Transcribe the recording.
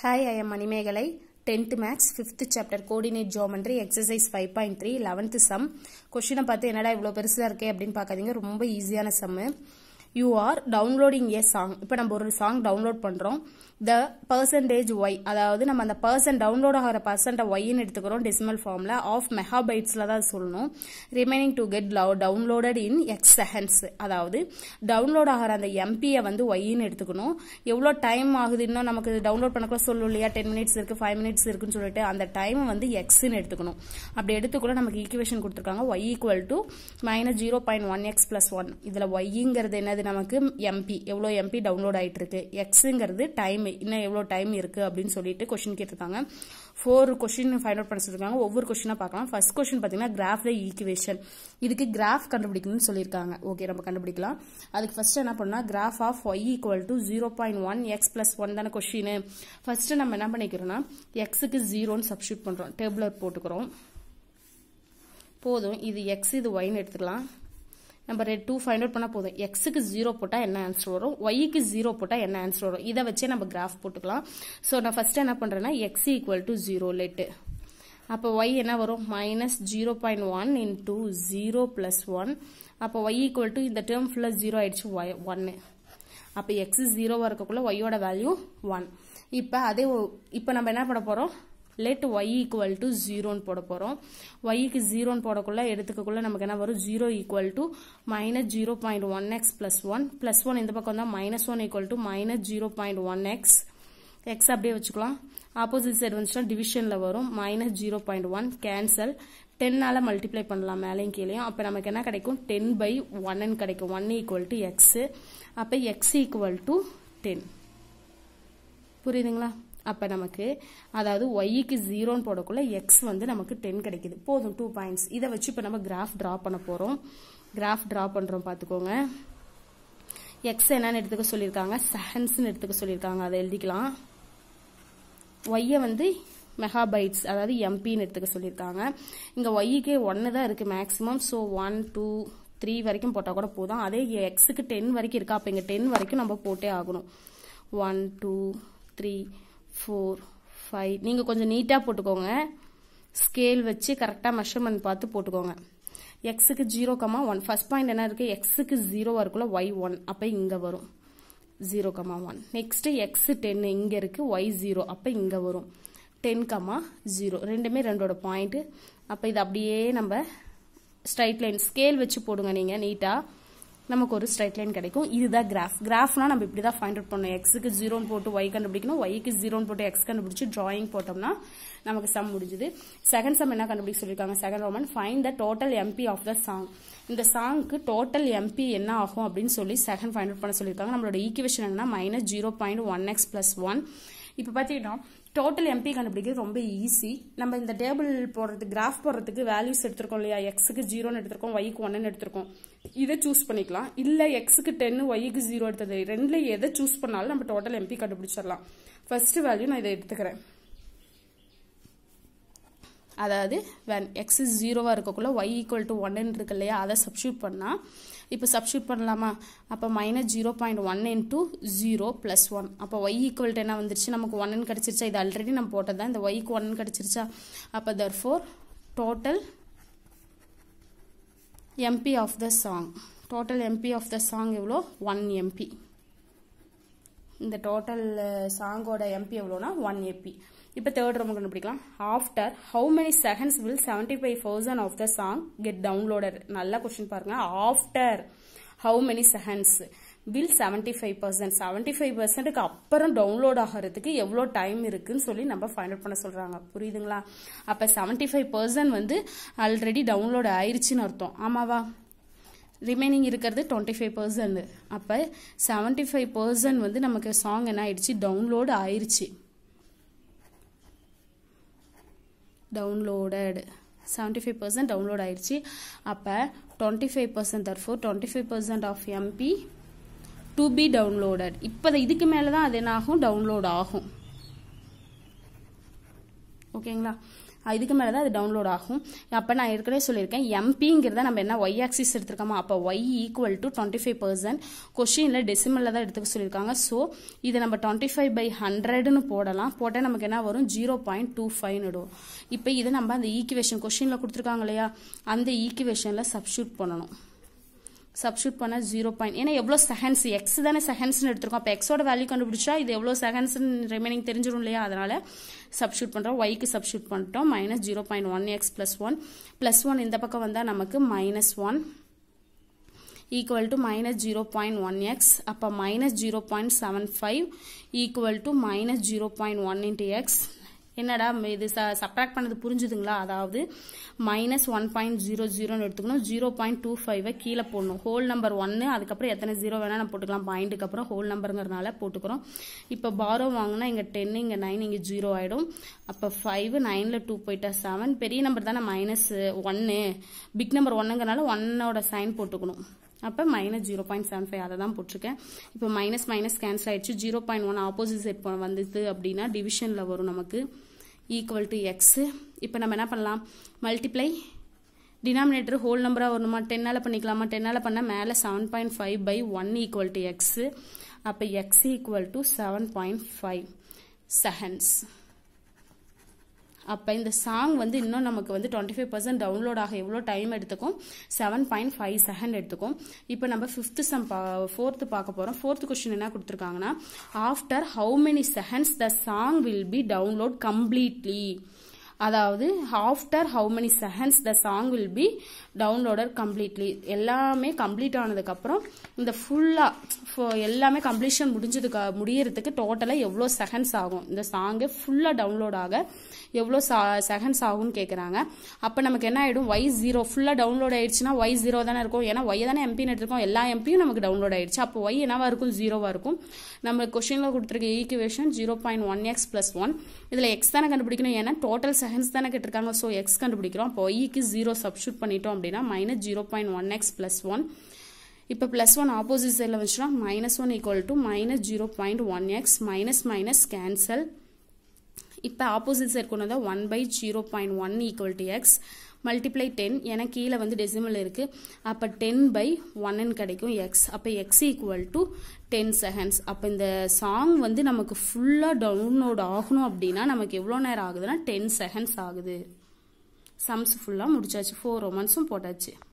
Hi, I am Manimegalai. 10th Max, 5th chapter, Coordinate Geometry, Exercise 5.3, 11th sum. கொஷினை பார்த்து என்னடா இவ்வளோ பெருசாக இருக்கே அப்படின்னு பார்க்காதீங்க ரொம்ப ஈஸியான சம்மு you are downloading a song இப்போ நம்ம ஒரு சாங் டவுன்லோட் பண்ணுறோம் த பர்சன்டேஜ் ஒய் அதாவது நம்ம அந்த பர்சன் டவுன்லோட் ஆகிற பர்சன்ட்டை ஒய்ன்னு எடுத்துக்கிறோம் டெசிமல் ஃபார்மில் ஆஃப் மெகாபைட்ஸில் தான் சொல்லணும் remaining to get downloaded in x seconds அதாவது டவுன்லோட் ஆகிற அந்த எம்பியை வந்து ஒய்ன்னு எடுத்துக்கணும் எவ்வளோ டைம் ஆகுது இன்னும் நமக்கு டவுன்லோட் பண்ணக்கூட சொல்லும் இல்லையா டென் மினிட்ஸ் இருக்குது ஃபைவ் மினிட்ஸ் இருக்குன்னு சொல்லிட்டு அந்த டைம் வந்து எக்ஸ்ன்னு எடுத்துக்கணும் அப்படி எடுத்துக்கூட நமக்கு ஈக்குவேஷன் கொடுத்துருக்காங்க y equal to minus zero point one x plus one இதில் ஒய்ங்கிறது என்னது நமக்கு எம்பி எவ்வளோ எம்பி டவுன்லோட் ஆகிட்டு இருக்கு எக்ஸுங்கிறது டைம் இன்னும் எவ்வளோ டைம் இருக்கு அப்படின்னு சொல்லிட்டு கொஸ்டின் கேட்டிருக்காங்க ஃபோர் கொஸ்டின் ஃபைண்ட் அவுட் பண்ண சொல்லியிருக்காங்க ஒவ்வொரு கொஸ்டினாக பார்க்கலாம் ஃபர்ஸ்ட் கொஸ்டின் பார்த்தீங்கன்னா கிராஃப் த ஈக்குவேஷன் இதுக்கு கிராஃப் கண்டுபிடிக்கணும்னு சொல்லியிருக்காங்க ஓகே நம்ம கண்டுபிடிக்கலாம் அதுக்கு ஃபர்ஸ்ட் என்ன பண்ணா graph of y equal to zero point one x plus one தானே கொஸ்டின் ஃபர்ஸ்ட் நம்ம என்ன பண்ணிக்கிறோம்னா எக்ஸுக்கு ஜீரோன்னு சப்ஸ்டியூட் பண்ணுறோம் டேபிளர் போட்டுக்கிறோம் போதும் இது எக்ஸ் இது ஒய்னு எடுத்துக்கலாம் நம்ம ரெட் டூ ஃபைண்ட் அவுட் பண்ணால் போதும் எக்ஸுக்கு ஜீரோ போட்டால் என்ன ஆன்சர் வரும் ஒய்க்கு ஜீரோ போட்டால் என்ன ஆன்சர் வரும் இதை வச்சே நம்ம கிராஃப் போட்டுக்கலாம் ஸோ நான் ஃபர்ஸ்ட் என்ன பண்ணுறேன்னா x equal to zero let அப்போ ஒய் என்ன வரும் minus zero point one into zero plus one அப்போ ஒய் ஈக்குவல் டு இந்த டேர்ம் ஃபுல்லாக ஜீரோ ஆயிடுச்சு ஒய் ஒன்னு அப்போ எக்ஸ் ஜீரோவாக இருக்கக்குள்ள ஒய்யோட வேல்யூ ஒன் இப்போ அதே இப்போ நம்ம என்ன பண்ண போகிறோம் லெட் ஒய் ஈக்குவல் டு ஜீரோன்னு போட போகிறோம் ஒய்க்கு ஜீரோன்னு போடக்குள்ள எடுத்துக்கக்குள்ள நமக்கு என்ன வரும் zero equal to minus zero point one x plus one plus one இந்த பக்கம் தான் minus one equal to minus zero point one x x அப்படியே வச்சுக்கலாம் ஆப்போசிட் சைடு வந்துச்சுன்னா டிவிஷனில் வரும் minus zero point one cancel டென்னால் மல்டிப்ளை பண்ணலாம் மேலேயும் கீழேயும் அப்போ நமக்கு என்ன கிடைக்கும் டென் பை ஒன்னு கிடைக்கும் ஒன் ஈக்குவல் டு எக்ஸ் அப்போ எக்ஸ் ஈக்குவல் டு டென் புரியுதுங்களா அப்போ நமக்கு அதாவது ஒய்க்கு ஜீரோன்னு போடக்குள்ள எக்ஸ் வந்து நமக்கு டென் கிடைக்குது போதும் டூ பாயிண்ட்ஸ் இதை வச்சு இப்போ நம்ம கிராஃப் ட்ரா பண்ண போகிறோம் கிராஃப் ட்ரா பண்ணுறோம் பார்த்துக்கோங்க எக்ஸ் என்னன்னு எடுத்துக்க சொல்லியிருக்காங்க செகண்ட்ஸ்னு எடுத்துக்க சொல்லியிருக்காங்க அதை எழுதிக்கலாம் ஒய்யை வந்து மெகாபைட்ஸ் அதாவது எம்பின்னு எடுத்துக்க சொல்லியிருக்காங்க இங்கே ஒய்க்கே ஒன்று தான் இருக்குது maximum so one two three வரைக்கும் போட்டால் கூட போதும் அதே எக்ஸுக்கு டென் வரைக்கும் இருக்கா அப்போ இங்கே டென் வரைக்கும் நம்ம போட்டே ஆகணும் one two three four five நீங்கள் கொஞ்சம் நீட்டாக போட்டுக்கோங்க ஸ்கேல் வச்சு கரெக்டாக மெஷர்மெண்ட் பார்த்து போட்டுக்கோங்க எக்ஸுக்கு zero comma one first point என்ன இருக்குது எக்ஸுக்கு ஜீரோவாக இருக்குள்ள ஒய் ஒன் அப்போ இங்கே வரும் zero comma one next x ten இங்கே இருக்குது ஒய் ஜீரோ அப்போ இங்கே வரும் டென் கமா ஜீரோ ரெண்டுமே ரெண்டோட பாயிண்ட்டு அப்போ இது அப்படியே நம்ம ஸ்ட்ரைட் லைன் ஸ்கேல் வச்சு போடுங்க நீங்கள் நீட்டாக நமக்கு ஒரு ஸ்ட்ரைட் லைன் கிடைக்கும் இதுதான் கிராஃப் கிராஃப்னா நம்ம இப்படி தான் ஃபைண்ட் அவுட் பண்ணணும் எக்ஸுக்கு ஜீரோன்னு போட்டு ஒய் கண்டுபிடிக்கணும் ஒய்க்கு ஜீரோன்னு போட்டு எக்ஸ் கண்டுபிடிச்சு டிராயிங் போட்டோம்னா நமக்கு சம் முடிஞ்சுது செகண்ட் சம் என்ன கண்டுபிடிக்க சொல்லியிருக்காங்க second roman find the total MB of the song இந்த சாங்க்கு டோட்டல் எம்பி என்ன ஆகும் அப்படின்னு சொல்லி செகண்ட் ஃபைண்ட் அவுட் பண்ண சொல்லியிருக்காங்க நம்மளோட ஈக்குவேஷன் என்னன்னா minus zero point one x plus one இப்போ பார்த்தீங்கன்னா டோட்டல் எம்பி கண்டுபிடிக்கிறது ரொம்ப ஈஸி நம்ம இந்த டேபிள் போடுறதுக்கு கிராஃப் போடுறதுக்கு வேல்யூஸ் எடுத்திருக்கோம் இல்லையா எக்ஸுக்கு ஜீரோன்னு எடுத்திருக்கோம் ஒய்க்கு ஒன்னு எடுத்திருக்கோம் இதை சூஸ் பண்ணிக்கலாம் இல்லை எக்ஸுக்கு டென்னு ஒய்க்கு ஜீரோ எடுத்தது ரெண்டுல எதை சூஸ் பண்ணாலும் நம்ம டோட்டல் எம்பி கண்டுபிடிச்சிடலாம் ஃபர்ஸ்ட் வேல்யூ நான் இதை எடுத்துக்கிறேன் அதாவது வென் எக்ஸ் ஜீரோவாக இருக்கக்குள்ள ஒய் ஈக்குவல் டு ஒன்னு இருக்கு இல்லையா அதை சப்ஸ்டியூட் பண்ணால் இப்போ சப்ஸ்டியூட் பண்ணலாமா அப்போ minus zero point one into zero plus one அப்போ ஒய் ஈக்குவல் டு என்ன வந்துருச்சு நமக்கு ஒன்னு கிடச்சிருச்சா இது ஆல்ரெடி நம்ம போட்டது தான் இந்த ஒய்க்கு ஒன்னு கிடச்சிருச்சா அப்போ therefore total MB of the song total MB of the song எவ்வளோ ஒன் எம்பி இந்த டோட்டல் சாங்கோட எம்பி எவ்வளோனா ஒன் எம்பி இப்போ தேர்ட் ரொம்ப கண்டுபிடிக்கலாம் after how many seconds will seventy five percent of the song get downloaded நல்ல question பாருங்க after how many seconds will seventy five percent seventy five பர்சன்ட்டுக்கு அப்புறம் டவுன்லோட் ஆகிறதுக்கு எவ்வளோ டைம் இருக்குன்னு சொல்லி நம்ம ஃபைண்ட் அவுட் பண்ண சொல்கிறாங்க புரியுதுங்களா அப்போ செவன்டி ஃபைவ் பர்சன்ட் வந்து ஆல்ரெடி டவுன்லோட் ஆயிடுச்சுன்னு அர்த்தம் ஆமாவா ரிமைனிங் இருக்கிறது டுவெண்ட்டி ஃபைவ் பர்சன்ட் அப்போ செவன்ட்டி ஃபைவ் பர்சன்ட் வந்து நமக்கு சாங் என்ன ஆயிடுச்சு டவுன்லோடு ஆயிடுச்சு downloaded seventy five percent download ஆயிடுச்சு அப்போ twenty five percent therefore twenty five percent of MB to be downloaded இப்போ இதுக்கு மேலே தான் அது என்ன ஆகும் டவுன்லோட் ஆகும் ஓகேங்களா இதுக்கு மேலே தான் அது டவுன்லோட் ஆகும் அப்போ நான் ஏற்கனவே சொல்லியிருக்கேன் எம்பிங்கிறத நம்ம என்ன ஒய் ஆக்சிஸ் எடுத்திருக்கோமா அப்போ y equal to twenty five percent கொஷினில் டெசிமலில் தான் எடுத்துக்க சொல்லியிருக்காங்க ஸோ இதை நம்ம டுவெண்ட்டி ஃபைவ் பை ஹண்ட்ரட்னு போடலாம் போட்டால் நமக்கு என்ன வரும் ஜீரோ பாயிண்ட் டூ ஃபைவ்னு இடும் இப்போ இதை நம்ம அந்த ஈக்குவேஷன் கொஷினில் கொடுத்துருக்காங்க இல்லையா அந்த ஈக்குவேஷனில் சப்ஸ்டியூட் பண்ணணும் சப்ஸ்டியூட் பண்ண ஜீரோ பாயிண்ட் ஏன்னா எவ்வளோ செகண்ட்ஸ் எக்ஸ் தானே செகண்ட்ஸ்னு எடுத்திருக்கோம் அப்போ எக்ஸோட வேல்யூ கண்டுபிடிச்சா இது எவ்வளோ செகண்ட்ஸ் ரிமைனிங் தெரிஞ்சிடும் இல்லையா அதனால சப்ஸ்டியூட் பண்ணுறோம் ஒய்க்கு சப்ஸ்டியூட் பண்ணிட்டோம் minus zero point one x plus one plus one இந்த பக்கம் வந்தால் நமக்கு minus one equal to minus 0.1x அப்போ minus 0.75 equal to minus 0.1 into x என்னடா இது சப்ராக்ட் பண்ணது புரிஞ்சுதுங்களா அதாவது மைனஸ் ஒன் பாயிண்ட் ஜீரோ ஜீரோன்னு எடுத்துக்கணும் ஜீரோ பாயிண்ட் டூ ஃபைவை கீழே போடணும் ஹோல் நம்பர் ஒன்று அதுக்கப்புறம் எத்தனை ஜீரோ வேணால் நம்ம போட்டுக்கலாம் பாயிண்ட்டுக்கு அப்புறம் ஹோல் நம்பருங்கிறனால போட்டுக்கிறோம் இப்போ பாரோ வாங்கினா இங்கே டென் இங்கே நைன் இங்கே ஜீரோ ஆகிடும் அப்போ ஃபைவ் நைனில் டூ போயிட்டா செவன் பெரிய நம்பர் தானே மைனஸ் ஒன்று பிக் நம்பர் ஒன்றுங்கிறனால ஒன்னோட சைன் போட்டுக்கணும் அப்போ minus zero point seven five அதை தான் போட்டிருக்கேன் இப்போ மைனஸ் மைனஸ் கேன்சல் ஆயிடுச்சு zero point one opposite set வந்தது அப்படின்னா டிவிஷனில் வரும் நமக்கு ஈக்குவல் டு எக்ஸு இப்போ நம்ம என்ன பண்ணலாம் மல்டிப்ளை டினாமினேட்டர் ஹோல் நம்பராக வரணுமா டென்னால் பண்ணிக்கலாமா டென்னால் பண்ணால் மேலே seven point five by one equal to x அப்போ x equal to seven point five seconds அப்போ இந்த சாங் வந்து இன்னும் நமக்கு வந்து டுவெண்ட்டி ஃபைவ் பர்சன்ட் டவுன்லோட் ஆக எவ்வளோ டைம் எடுத்துக்கும் செவன் பாயிண்ட் ஃபைவ் செகண்ட் எடுத்துக்கும் இப்போ நம்ம ஃபிஃப்த்து சம் பா ஃபோர்த்து பார்க்க போகிறோம் ஃபோர்த்து கொஸ்டின் என்ன கொடுத்துருக்காங்கன்னா after how many seconds the song will be download completely அதாவது after how many seconds the song will be downloaded completely எல்லாமே கம்ப்ளீட் ஆனதுக்கப்புறம் இந்த ஃபுல்லாக எல்லாமே கம்ப்ளீஷன் முடிஞ்சதுக்கு முடியறதுக்கு டோட்டலாக எவ்வளோ செகண்ட்ஸ் ஆகும் இந்த சாங்கு ஃபுல்லாக டவுன்லோட் ஆக எவ்வளோ செகண்ட்ஸ் ஆகும்னு கேட்குறாங்க அப்போ நமக்கு என்ன ஆகிடும் ஒய் ஜீரோ ஃபுல்லாக டவுன்லோட் ஆயிடுச்சுன்னா ஒய் ஜீரோ தானே இருக்கும் ஏன்னா ஒய் தானே எம்பின்னு எடுத்திருக்கோம் எல்லா எம்பியும் நமக்கு டவுன்லோட் ஆயிடுச்சு அப்போ ஒய் என்னவா இருக்கும் ஜீரோவாக இருக்கும் நம்ம கொஷினில் கொடுத்துருக்க equation zero point one x plus one இதில் எக்ஸ் தானே கண்டுபிடிக்கணும் ஏன்னா டோட்டல் செகண்ட்ஸ் தானே கேட்டிருக்காங்க ஸோ எக்ஸ் கண்டுபிடிக்கிறோம் அப்போ ஒய்க்கு ஜீரோ சப்ஸ்டியூட் பண்ணிட்டோம் அப்படின்னா minus zero point one x plus one இப்போ ப்ளஸ் ஒன் ஆப்போசிட் சைடில் வச்சுன்னா minus one equal to minus zero point one x minus minus cancel இப்போ ஆப்போசிட் சைட் கொண்டு வந்தால் one by zero point one equal to x multiply ten ஏன்னா கீழே வந்து decimal இருக்குது அப்போ டென் பை ஒன்னு கிடைக்கும் எக்ஸ் அப்போ x equal to ten seconds அப்போ இந்த சாங் வந்து நமக்கு ஃபுல்லாக டவுன்லோட் ஆகணும் அப்படின்னா நமக்கு எவ்வளோ நேரம் ஆகுதுன்னா டென் செகண்ட்ஸ் ஆகுது சம்ஸ் ஃபுல்லாக முடிச்சாச்சு ஃபோர் ரொமன்ஸும் போட்டாச்சு